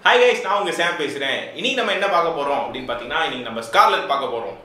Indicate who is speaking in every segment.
Speaker 1: Hi guys நான் உங்க சாம் பேசுறேன் இன்னைக்கு நம்ம என்ன பார்க்க போறோம் அப்படின்னு பாத்தீங்கன்னா இன்னைக்கு நம்ம ஸ்கார்லெட் பார்க்க போறோம்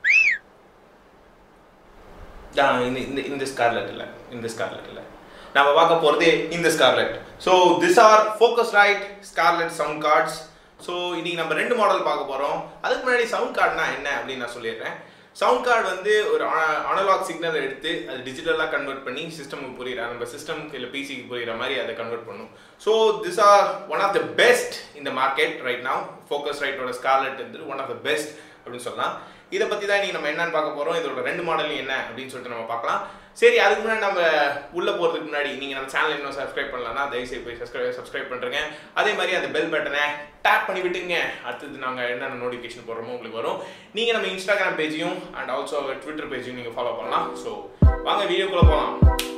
Speaker 1: ஆ, இந்த இந்த இந்த ஸ்கார்லெட் இல்ல இந்த ஸ்கார்லெட் இல்ல நம்ம பார்க்க போறது இந்த Scarlett so this are Focusrite Scarlett sound cards so இன்னைக்கு நம்ம ரெண்டு மாடல் பார்க்க போறோம் அதுக்கு முன்னாடி சவுண்ட் கார்டுனா என்ன அப்படின்னு நான் சொல்லிடுறேன் சவுண்ட் கார்டு வந்து ஒரு அனலாக் சிக்னல் எடுத்து அது டிஜிட்டலாக கன்வெர்ட் பண்ணி சிஸ்டமுக்கு புரியுற நம்ம சிஸ்டம்க்கு இல்லை பிசிக்கு புரியுற மாதிரி அதை கன்வெர்ட் பண்ணும் so this are one of the best இந்த மார்க்கெட் ரைட் now ஃபோக்கஸ் ரைட்டோட ஸ்கார்லெட் வந்து ஒன் ஆஃப் த பெஸ்ட் அப்படின்னு சொல்லலாம் இதை பற்றி தான் இன்னைக்கு நம்ம என்னன்னு பார்க்க போகிறோம் இதோட ரெண்டு மாடலும் என்ன அப்படின்னு சொல்லிட்டு நம்ம பார்க்கலாம் சரி அதுக்கு முன்னாடி நம்ம உள்ளே போகிறதுக்கு முன்னாடி நீங்கள் நம்ம சேனல் இன்னும் சப்ஸ்கிரைப் பண்ணலன்னா தயவுசெய்து போய் சப்ஸ்கிரைப் சப்ஸ்கிரைப் பண்ணுறேங்க அதே மாதிரி அந்த பெல் பட்டனை டேப் பண்ணி விட்டுங்க அடுத்தது நாங்கள் என்னென்ன நோட்டிஃபிகேஷன் போடுறோமோ உங்களுக்கு வரும் நீங்கள் நம்ம இன்ஸ்டாகிராம் பேஜையும் அண்ட் ஆல்சோ ட்விட்டர் பேஜையும் நீங்கள் ஃபாலோ பண்ணலாம் ஸோ வாங்க வீடியோக்குள்ளே போகலாம்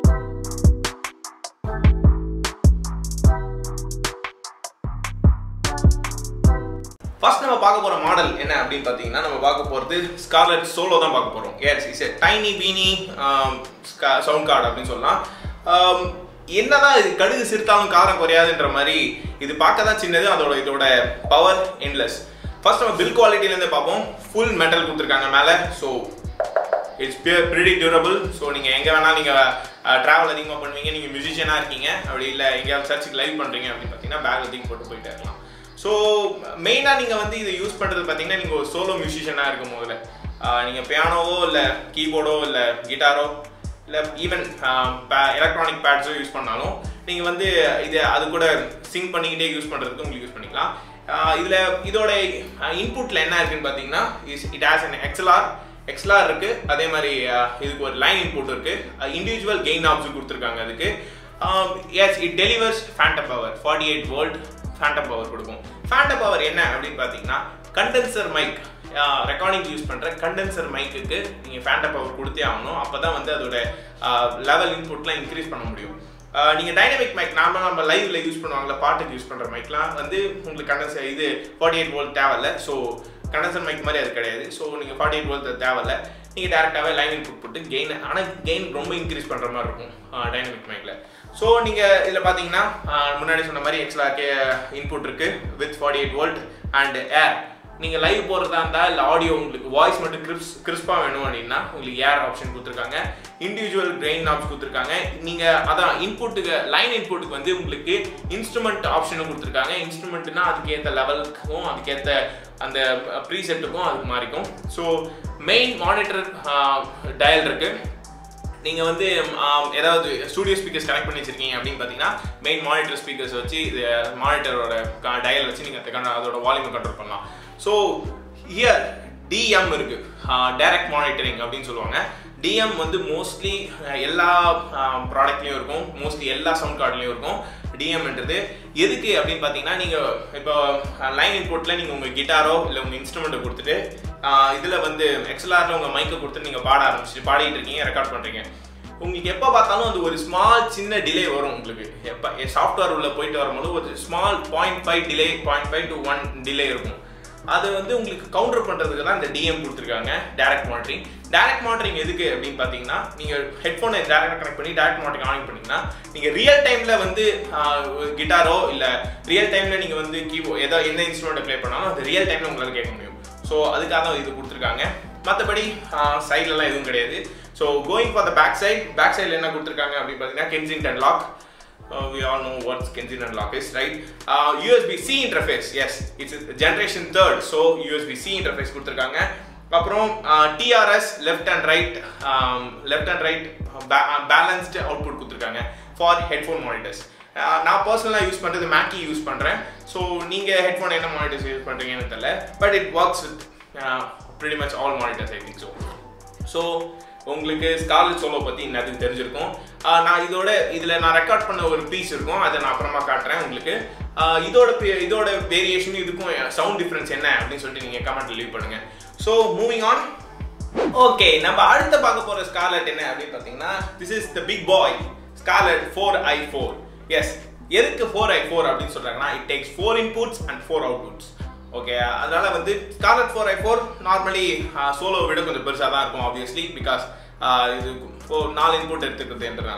Speaker 1: ஃபர்ஸ்ட் நம்ம பார்க்க போற மாடல் என்ன அப்படின்னு பார்த்தீங்கன்னா நம்ம பார்க்க போறது ஸ்கார்லெட் சோலோ தான் பார்க்க போறோம் as is a tiny beanie sound card அப்படின்னு சொல்லலாம் Um, என்னதான் இது கடுகு சிரித்தாலும் காரம் குறையாதுன்ற மாதிரி இது பார்க்க தான் சின்னது அதோட இதோட பவர் எண்ட்லெஸ் ஃபர்ஸ்ட் நம்ம பில் குவாலிட்டிலேருந்து பார்ப்போம் ஃபுல் மெட்டல் கொடுத்துருக்காங்க மேலே so it's pure pretty durable so நீங்கள் எங்கே வேணால் நீங்கள் ட்ராவல் அதிகமாக பண்ணுவீங்க நீங்கள் மியூசிஷியனாக இருக்கீங்க அப்படி இல்லை எங்கேயாவது சர்ச்சுக்கு லைவ் பண்ணுறீங்க அப்படின்னு பார்த்தீங்கன்னா பேக்கில் தூக்கி போட்டு போயிட்டே இருக்கலாம் ஸோ மெயினாக நீங்கள் வந்து இதை யூஸ் பண்ணுறது பார்த்தீங்கன்னா நீங்கள் ஒரு சோலோ மியூசிஷியனாக இருக்கும் முதல்ல நீங்கள் பியானோவோ இல்லை கீபோர்டோ இல்லை கிட்டாரோ இல்லை ஈவன் எலக்ட்ரானிக் பேட்ஸோ யூஸ் பண்ணாலும் நீங்கள் வந்து இதை அது கூட சிங் பண்ணிக்கிட்டே யூஸ் பண்ணுறதுக்கு உங்களுக்கு யூஸ் பண்ணிக்கலாம் இதில் இதோட இன்புட்டில் என்ன இருக்குன்னு பார்த்தீங்கன்னா is it has an XLR XLR இருக்கு அதே மாதிரி அஹ், இதுக்கு ஒரு லைன் இன்புட் இருக்கு இண்டிவிஜுவல் கெயின் ஆப்ஸ் கொடுத்துருக்காங்க அதுக்கு as it delivers phantom power forty eight volt phantom power கொடுக்கும் ஃபேண்டம் பவர் என்ன அப்படின்னு பார்த்தீங்கன்னா கண்டென்சர் மைக் ரெக்கார்டிங் யூஸ் பண்ணுற கண்டென்சர் மைக்குக்கு நீங்கள் ஃபேண்டம் பவர் கொடுத்தே ஆகணும் அப்போ தான் வந்து அதோட லெவல் இன்புட்லாம் இன்க்ரீஸ் பண்ண முடியும் ஆஹ் நீங்க டைனமிக் மைக் நாம நம்ம லைவ்ல யூஸ் பண்ணுவாங்கல்ல பாட்டுக்கு யூஸ் பண்ற மைக்லாம் வந்து உங்களுக்கு கண்டென்சர் இது ஃபார்ட்டி எயிட் வோல்ட் தேவையில்ல ஸோ கண்டென்சர் மைக் மாதிரி அது கிடையாது ஸோ நீங்க ஃபார்ட்டி எயிட் வோல்ட் தேவையில்ல நீங்க டேரக்டாவே லைன் இன்புட் போட்டு கெயின் ஆனால் கெயின் ரொம்ப இன்க்ரீஸ் பண்ற மாதிரி இருக்கும் டைனமிக் மைக்ல ஸோ நீங்க இதுல பாத்தீங்கன்னா ஆஹ் முன்னாடி சொன்ன மாதிரி எக்ஸ்ட்ரா இன்புட் இருக்கு with forty eight volt and air நீங்கள் லைவ் போடுறதா இருந்தால் இல்லை ஆடியோ உங்களுக்கு வாய்ஸ் மட்டும் கிரிப்ஸ் கிறிஸ்பாக வேணும் அப்படின்னா உங்களுக்கு ஏர் ஆப்ஷன் கொடுத்துருக்காங்க இண்டிவிஜுவல் கிரெயின் ஆப்ஸ் கொடுத்துருக்காங்க நீங்கள் அதான் இன்புட்டுக்கு லைன் இன்புட்டுக்கு வந்து உங்களுக்கு இன்ஸ்ட்ருமெண்ட் ஆப்ஷனும் கொடுத்துருக்காங்க இன்ஸ்ட்ருமெண்ட்னா அதுக்கேற்ற லெவலுக்கும் அதுக்கேற்ற அந்த ப்ரீசெட்டுக்கும் அதுக்கு மாறிக்கும் ஸோ மெயின் மானிட்டர் டயல் இருக்குது நீங்கள் வந்து ஆம், ஏதாவது ஸ்டூடியோ ஸ்பீக்கர்ஸ் கனெக்ட் பண்ணி வச்சிருக்கீங்க அப்படின்னு பார்த்தீங்கன்னா மெயின் மானிட்டர் ஸ்பீக்கர்ஸ் வச்சு இது மானிட்டரோட டயல் வச்சு நீங்கள் அதோட வால்யூமை கண்ட்ரோல் பண்ணலாம் ஸோ ஹியர் டிஎம் இருக்கு டைரக்ட் மானிட்டரிங் அப்படின்னு சொல்லுவாங்க டிஎம் வந்து மோஸ்ட்லி எல்லா ப்ராடக்ட்லேயும் இருக்கும் மோஸ்ட்லி எல்லா சவுண்ட் கார்ட்லேயும் இருக்கும் டிஎம்ன்றது எதுக்கு அப்படின்னு பார்த்தீங்கன்னா நீங்கள் இப்போ லைன் இன்புட்டில் நீங்கள் உங்கள் கிட்டாரோ இல்லை உங்கள் இன்ஸ்ட்ருமெண்ட்டை கொடுத்துட்டு இதில் வந்து எக்ஸ்எல்ஆரில் உங்கள் மைக்கை கொடுத்து நீங்கள் பாட ஆரம்பிச்சு பாடிட்டு இருக்கீங்க ரெக்கார்ட் பண்ணுறீங்க உங்களுக்கு எப்போ பார்த்தாலும் அது ஒரு ஸ்மால் சின்ன டிலே வரும் உங்களுக்கு எப்போ சாஃப்ட்வேர் உள்ள போயிட்டு வரும்போது ஒரு small point five delay point five to one delay இருக்கும் அது வந்து உங்களுக்கு கவுண்டர் பண்ணுறதுக்கு தான் இந்த டிஎம் கொடுத்துருக்காங்க டைரக்ட் மானிட்டரிங் டைரக்ட் மானிட்டரிங் எதுக்கு அப்படின்னு பார்த்தீங்கன்னா நீங்கள் ஹெட்ஃபோனை டேரக்டாக கனெக்ட் பண்ணி டைரக்ட் மானிட்டரிங் ஆன் பண்ணீங்கன்னா நீங்கள் ரியல் டைமில் வந்து கிட்டாரோ இல்லை ரியல் டைமில் நீங்கள் வந்து கீபோர்ட் ஏதோ எந்த இன்ஸ்ட்ருமெண்ட்டை ப்ளே பண்ணாலும் அது ரியல் டைமில் உங்களால் கேட்க முடியும் ஸோ அதுக்காக தான் இது கொடுத்துருக்காங்க மற்றபடி சைட்லலாம் எதுவும் கிடையாது so going for the back side back சைடில் என்ன கொடுத்துருக்காங்க அப்படின்னு பார்த்தீங்கன்னா Kensington lock Uh, we all know what Kensington lock is, right? Uh, USB-C interface, yes, it's a generation third, so USB-C interface கொடுத்துருக்காங்க அப்புறம் TRS left and right left and right balanced output கொடுத்துருக்காங்க for headphone monitors நான் பர்சனலாக use பண்ணுறது Mackie use பண்ணுறேன் so நீங்கள் headphone என்ன monitors use பண்ணுறீங்கன்னு தெரியல but it works with pretty much all monitors I think so so உங்களுக்கு ஸ்காலர் சோலோ பற்றி இன்னதுக்கு தெரிஞ்சிருக்கும் ஆஹ் நான் இதோட இதில் நான் ரெக்கார்ட் பண்ண ஒரு பீஸ் இருக்கும் அதை நான் அப்புறமா காட்டுறேன் உங்களுக்கு ஆஹ் இதோட பே- இதோட வேரியேஷன் இதுக்கும் சவுண்ட் டிஃப்ரென்ஸ் என்ன அப்படின்னு சொல்லிட்டு நீங்கள் கமெண்ட்ல லீவ் பண்ணுங்க ஸோ மூவிங் ஆன் ஓகே நம்ம அடுத்த பார்க்க போற ஸ்கார்லெட் என்ன அப்படின்னு பார்த்தீங்கன்னா this is the big boy Scarlett four I four எஸ் எதுக்கு ஃபோர் ஐ ஃபோர் அப்படின்னு சொல்றாங்கன்னா it takes four inputs and four outputs okay அதனால வந்து Scarlett four I four normally solo விட கொஞ்சம் பெருசாக தான் இருக்கும் ஆப்வியஸ்லி பிகாஸ் இது four- நாலு இன்புட் எடுத்துக்கிறதுன்றனால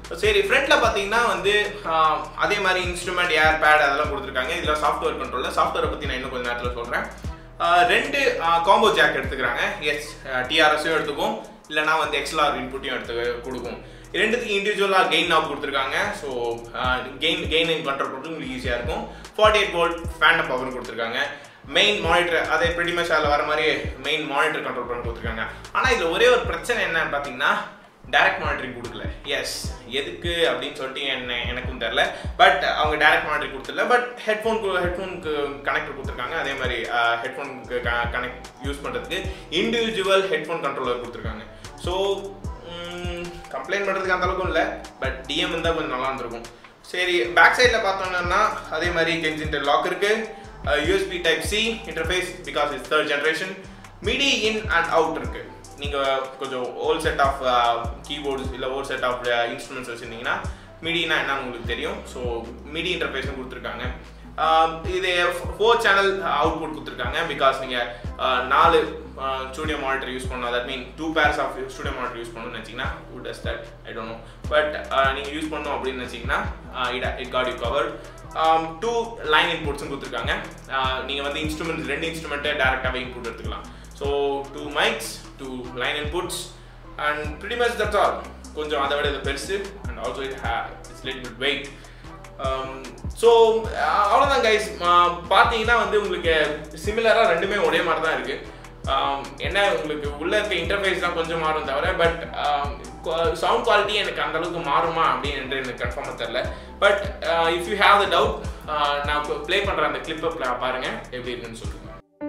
Speaker 1: சரி ஃப்ரண்ட்டில் பார்த்தீங்கன்னா வந்து ஆஹ், அதே மாதிரி இன்ஸ்ட்ருமெண்ட் ஏர் பேட் அதெல்லாம் கொடுத்துருக்காங்க இதில் சாஃப்ட்வேர் கண்ட்ரோலில் சாஃப்ட்வேரை பற்றி நான் இன்னும் கொஞ்சம் நேரத்தில் சொல்கிறேன் ரெண்டு காம்போ ஜாக் எடுத்துக்கிறாங்க எஸ் டிஆர்எஸும் எடுத்துக்கும் இல்லைனா வந்து எக்ஸ்எல்ஆர் இன்புட்டையும் எடுத்து கொடுக்கும் ரெண்டுத்துக்கு இண்டிவிஜுவலாக கெயின் ஆஃப் கொடுத்துருக்காங்க so gain gain in control பண்ணுறது உங்களுக்கு ஈஸியாக இருக்கும் forty eight volt phantom power கொடுத்துருக்காங்க மெயின் மானிட்டர் அதே pretty much அதில் வர மாதிரி மெயின் மானிட்டர் கண்ட்ரோல் பண்ணி கொடுத்துருக்காங்க ஆனால் இதில் ஒரே ஒரு பிரச்சனை என்னன்னு பார்த்தீங்கன்னா டைரக்ட் மானிட்டரிங் கொடுக்கல எஸ் எதுக்கு அப்படின்னு சொல்லிட்டு என்ன எனக்கும் தெரில பட் அவங்க டைரக்ட் மானிட்டரிங் கொடுத்துல பட் ஹெட்ஃபோனுக்கு ஹெட்ஃபோனுக்கு கனெக்டர் கொடுத்துருக்காங்க அதே மாதிரி ஹெட்ஃபோனுக்கு கனெக்ட் யூஸ் பண்ணுறதுக்கு இண்டிவிஜுவல் ஹெட்ஃபோன் கண்ட்ரோலர் கொடுத்துருக்காங்க ஸோ கம்ப்ளைண்ட் பண்ணுறதுக்கு அந்த அளவுக்கும் இல்லை பட் டிஎம் இருந்தால் கொஞ்சம் நல்லா இருந்திருக்கும் சரி பேக் சைடில் பார்த்தோம்னா அதே மாதிரி கென்சின்டர் லாக் இருக்கு USB type C interface because it's third generation MIDI in and out இருக்கு நீங்கள் கொஞ்சம் ஓல் செட் ஆஃப் கீபோர்ட்ஸ் இல்லை ஓல் செட் ஆஃப் இன்ஸ்ட்ருமெண்ட்ஸ் வச்சுருந்தீங்கன்னா மிடினா என்னன்னு உங்களுக்கு தெரியும் ஸோ மிடி இன்டர்ஃபேஸும் கொடுத்துருக்காங்க ஆஹ் இது ஃபோர் சேனல் அவுட்புட் கொடுத்துருக்காங்க பிகாஸ் நீங்கள் நாலு ஸ்டூடியோ மானிட்டர் யூஸ் பண்ணணும் that mean two pairs of studio monitor use பண்ணணும்னு நினச்சிங்கன்னா would does that I don't know but நீங்கள் யூஸ் பண்ணணும் அப்படின்னு நினச்சிங்கன்னா it it got you cover two line இன்புட்ஸும் கொடுத்துருக்காங்க நீங்கள் வந்து இன்ஸ்ட்ருமெண்ட் ரெண்டு இன்ஸ்ட்ருமெண்ட்டை டேரெக்டாகவே இன்புட் எடுத்துக்கலாம் so two mics two line inputs and pretty much that's all கொஞ்சம் அதை விட இது பெருசு and also it hey it's little bit weight so அவ்வளோதான் கைஸ் பார்த்தீங்கன்னா வந்து உங்களுக்கு சிமிலராக ரெண்டுமே ஒரே மாதிரி தான் இருக்குது என்ன உங்களுக்கு உள்ள இருக்க இன்டர்ஃபேஸ் தான் கொஞ்சம் மாறும் தவிர பட் சவுண்ட் குவாலிட்டி எனக்கு அந்த அளவுக்கு மாறுமா அப்படின்னு எனக்கு கன்ஃபார்மாக தெரில but if you have the doubt நான் ப்ளே பண்ணுற அந்த கிளிப்பை பாருங்கள் எப்படி இருக்குன்னு சொல்லுங்கள்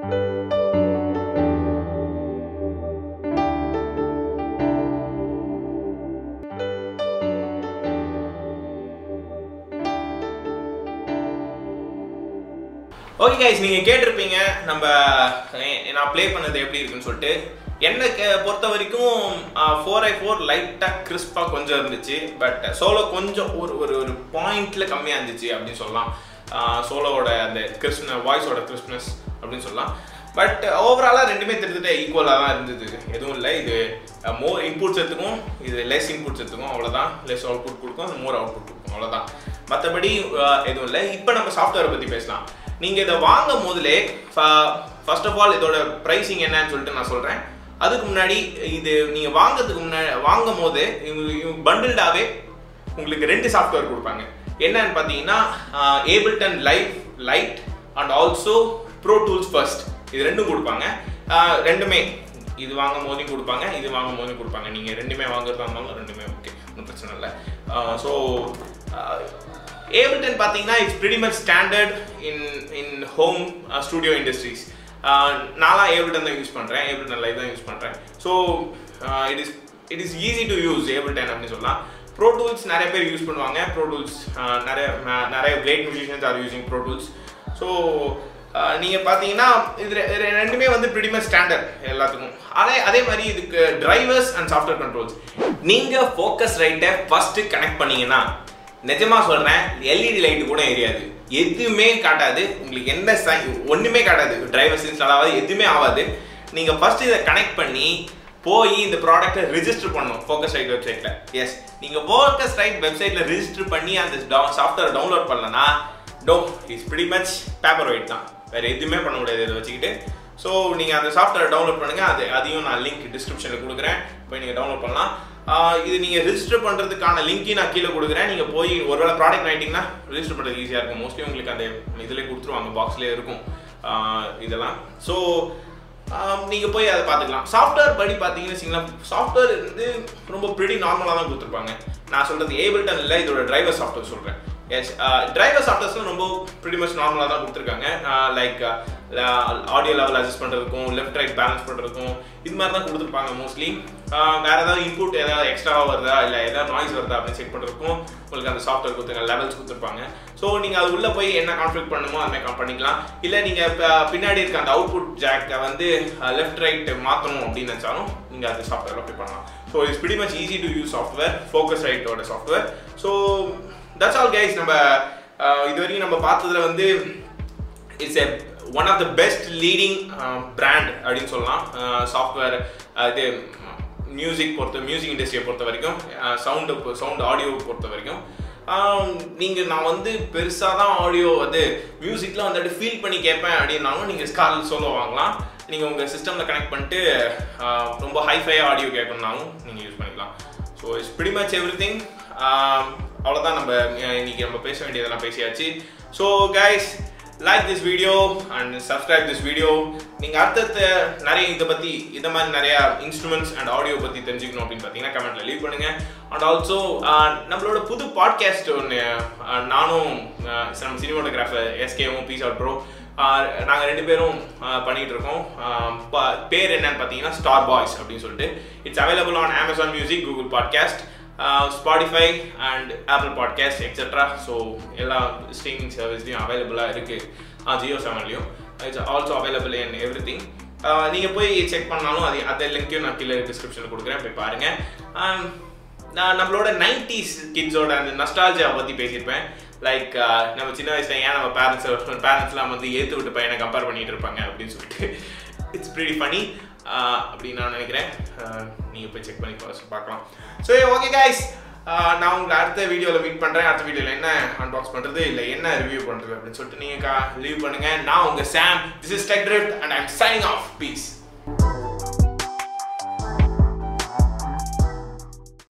Speaker 1: ஓகே கைஸ் நீங்கள் கேட்டிருப்பீங்க நம்ம எ- நான் ப்ளே பண்ணது எப்படி இருக்குன்னு சொல்லிட்டு என்னை கே- பொறுத்த வரைக்கும் ஃபோர் ஐ ஃபோர் லைட்டாக கிறிஸ்பாக கொஞ்சம் இருந்துச்சு பட் சோலோ கொஞ்சம் ஒரு ஒரு ஒரு பாயிண்ட்ல கம்மியாக இருந்துச்சு அப்படின்னு சொல்லலாம் சோலோவோட அந்த கிறிஸ்ன வாய்ஸோட கிறிஸ்ப்னஸ் அப்படின்னு சொல்லலாம் பட் ஓவராலாக ரெண்டுமே திருத்திட்டு ஈக்குவலாக தான் இருந்தது எதுவும் இல்லை இது மோர் இன்புட்ஸ் எடுத்துக்கும் இது லெஸ் இன்புட்ஸ் எடுத்துக்கும் அவ்வளோதான் லெஸ் அவுட்புட் கொடுக்கும் மோர் அவுட்புட் கொடுக்கும் அவ்வளோதான் மற்றபடி எதுவும் இல்லை இப்போ நம்ம சாஃப்ட்வேரை பற்றி பேசலாம் நீங்கள் இதை வாங்கும் போதிலே ஃபர்ஸ்ட் ஆஃப் ஆல் இதோட ப்ரைஸிங் என்னன்னு சொல்லிட்டு நான் சொல்கிறேன் அதுக்கு முன்னாடி இது நீங்கள் வாங்குறதுக்கு முன்னாடி வாங்கும் போது பண்டில்டாவே உங்களுக்கு ரெண்டு சாஃப்ட்வேர் கொடுப்பாங்க என்னன்னு பார்த்தீங்கன்னா Ableton Live Lite and also Pro Tools first இது ரெண்டும் கொடுப்பாங்க ஆஹ் ரெண்டுமே இது வாங்கும் போதையும் கொடுப்பாங்க இது வாங்கும் போதையும் கொடுப்பாங்க நீங்கள் ரெண்டுமே வாங்குறதா இருந்தாலும் ரெண்டுமே ஓகே ஒன்றும் பிரச்சனை இல்லை ஸோ ஏபிள்டன் பார்த்தீங்கன்னா it's pretty much standard in in home studio industries நான்லாம் ஏபிள்டன் தான் யூஸ் பண்ணுறேன் ஏபிள்டன் லைவ் தான் யூஸ் பண்ணுறேன் so it is it is easy to use Ableton அப்படின்னு சொல்லலாம் ப்ரோ டூல்ஸ் நிறைய பேர் யூஸ் பண்ணுவாங்க ப்ரோ டூல்ஸ் நிறைய ந- நிறைய great musicians are using Pro Tools so நீங்கள் பார்த்தீங்கன்னா இது ரெ- ரெ- ரெண்டுமே வந்து pretty much ஸ்டாண்டர்ட் எல்லாத்துக்கும் அதே அதே மாதிரி இதுக்கு டிரைவர்ஸ் அண்ட் சாஃப்ட்வேர் கண்ட்ரோல்ஸ் நீங்கள் ஃபோக்கஸ் ரைட்டை ஃபஸ்ட்டு கனெக்ட் பண்ணீங்கன்னா நிஜமா சொல்கிறேன் எல்இடி லைட்டு கூட எரியாது எதுவுமே காட்டாது உங்களுக்கு எந்த சை ஒன்றுமே காட்டாது டிரைவர் இன்ஸ்டால் ஆகாது எதுவுமே ஆகாது நீங்கள் ஃபஸ்ட்டு இதை கனெக்ட் பண்ணி போய் இந்த ப்ராடக்ட்டை ரிஜிஸ்டர் பண்ணணும் ஃபோக்கஸ் ரைட் வெப்சைட்டில் எஸ் நீங்கள் ஃபோக்கஸ் ரைட் வெப்சைட்டில் ரிஜிஸ்டர் பண்ணி அந்த சாஃப்ட்வேர் டவுன்லோட் பண்ணலன்னா though it's pretty much paper weight தான் வேறு எதுவுமே பண்ண முடியாது இதை வச்சுக்கிட்டு ஸோ நீங்கள் அந்த சாஃப்ட்வேர் டவுன்லோட் பண்ணுங்கள் அது அதையும் நான் லிங்க் டிஸ்கிரிப்ஷனில் கொடுக்குறேன் போய் நீங்கள் டவுன்லோட் பண்ணலாம் ஆஹ் இது நீங்கள் ரிஜிஸ்டர் பண்ணுறதுக்கான லிங்க்கையும் நான் கீழே கொடுக்குறேன் நீங்கள் போய் ஒருவேளை ப்ராடக்ட் வாங்கிட்டீங்கன்னா ரிஜிஸ்டர் பண்ணுறது ஈஸியாக இருக்கும் மோஸ்ட்லி உங்களுக்கு அந்த இதில் கொடுத்துருவாங்க பாக்ஸ்லேயே இருக்கும் ஆஹ் இதெல்லாம் ஸோ நீங்கள் போய் அதை பார்த்துக்கலாம் சாஃப்ட்வேர் படி பார்த்தீங்கன்னு வச்சிங்களேன் சாஃப்ட்வேர் வந்து ரொம்ப ப்ரிடி நார்மலாக தான் கொடுத்துருப்பாங்க நான் சொல்கிறது ஏபிள்டன் இல்லை இதோட டிரைவர் சாஃப்ட்வேர் சொல்கிறேன் எஸ் டிரைவர் சாஃப்ட்வேர்ஸும் ரொம்ப pretty much நார்மலாக தான் கொடுத்துருக்காங்க லைக் ஆடியோ லெவல் அட்ஜஸ்ட் பண்ணுறதுக்கும் லெஃப்ட் ரைட் பேலன்ஸ் பண்ணுறதுக்கும் இது மாதிரி தான் கொடுத்துருப்பாங்க மோஸ்ட்லி வேற ஏதாவது இன்புட் ஏதாவது எக்ஸ்ட்ராவாக வருதா இல்லை ஏதாவது நாய்ஸ் வருதா அப்படின்னு செக் பண்ணுறதுக்கும் உங்களுக்கு அந்த சாஃப்ட்வேர் கொடுத்துருங்க லெவல்ஸ் கொடுத்துருப்பாங்க ஸோ நீங்கள் அது உள்ளே போய் என்ன கான்ஃபிக் பண்ணுமோ அது மாதிரி பண்ணிக்கலாம் இல்லை நீங்கள் பின்னாடி இருக்க அந்த அவுட்புட் ஜாக்கை வந்து லெஃப்ட் ரைட் மாற்றணும் அப்படின்னு நினச்சாலும் நீங்கள் அது சாஃப்ட்வேர் அப்ளை பண்ணலாம் so it's pretty much easy to use software ஃபோக்கஸ் ரைட்டோட software so that's all guys நம்ம அஹ், இது வரைக்கும் நம்ம பார்த்ததுல வந்து it's a one of the best leading brand அப்படின்னு சொல்லலாம் சாஃப்ட்வேர் இது மியூசிக் பொறுத்த மியூசிக் இண்டஸ்ட்ரியை பொறுத்த வரைக்கும் சவுண்டு சவுண்ட் ஆடியோ பொறுத்த வரைக்கும் நீங்கள் நான் வந்து பெருசாக தான் ஆடியோ வந்து மியூசிக்லாம் வந்துட்டு ஃபீல் பண்ணி கேட்பேன் அப்படின்னாலும் நீங்கள் ஸ்கால் சோலோ வாங்கலாம் நீங்கள் உங்கள் சிஸ்டமில் கனெக்ட் பண்ணிட்டு ஆஹ், ரொம்ப ஹைஃபை ஆடியோ கேட்கணுன்னாலும் நீங்கள் யூஸ் பண்ணிக்கலாம் so it's pretty much everything அவ்வளோதான் நம்ம அஹ், இன்னைக்கு நம்ம பேச வேண்டியதெல்லாம் பேசியாச்சு so guys like this video and subscribe this video நீங்கள் அடுத்தடுத்த நிறைய இதை பற்றி இதை மாதிரி நிறைய இன்ஸ்ட்ருமெண்ட்ஸ் அண்ட் ஆடியோ பற்றி தெரிஞ்சுக்கணும் அப்படின்னு பார்த்தீங்கன்னா கமெண்ட்டில் லீவ் பண்ணுங்கள் அண்ட் ஆல்சோ நம்மளோட புது பாட்காஸ்ட் ஒன்று நானும் அஹ், நம்ம சினிமாட்டோகிராஃபர் எஸ்கேவும் பீஸ் அவுட் ப்ரோ நாங்கள் ரெண்டு பேரும் அஹ், பண்ணிட்டு இருக்கோம் அஹ், ப- பேர் என்னன்னு பார்த்தீங்கன்னா ஸ்டார் பாய்ஸ் அப்படின்னு சொல்லிட்டு it's available on Amazon Music Google Podcast Spotify and Apple Podcast etcetera so எல்லா ஸ்ட்ரீமிங் சர்வீஸ்லையும் அவைலபிளாக இருக்குது ஜியோ செவன்லையும் it's also available in everything நீங்கள் போய் செக் பண்ணாலும் அது அந்த லிங்க்கையும் நான் கீழே டிஸ்கிரிப்ஷனில் கொடுக்குறேன் போய் பாருங்கள் நான் நம்மளோட நைன்டிஸ் கிட்ஸோட அந்த நஸ்டாலஜியா பற்றி பேசியிருப்பேன் லைக் நம்ம சின்ன வயசுல ஏன் நம்ம பேரண்ட்ஸ் பேரண்ட்ஸ்லாம் வந்து ஏற்று விட்டு பையனை கம்பேர் பண்ணிட்டு இருப்பாங்க அப்படின்னு சொல்லிட்டு இட்ஸ் pretty funny ஆஹ் அப்படின்னு நான் நினைக்கிறேன் நீங்கள் போய் செக் பண்ணி பா- பார்க்கலாம் ஸோ ஓகே கைஸ் நான் உங்களை அடுத்த வீடியோவில் மீட் பண்ணுறேன் அடுத்த வீடியோவில் என்ன அன்பாக்ஸ் பண்ணுறது இல்லை என்ன ரிவ்யூ பண்ணுறது அப்படின்னு சொல்லிட்டு நீங்கள் லீவ் பண்ணுங்கள் நான் உங்கள் Sam this is Tech Drift and I'm signing off piece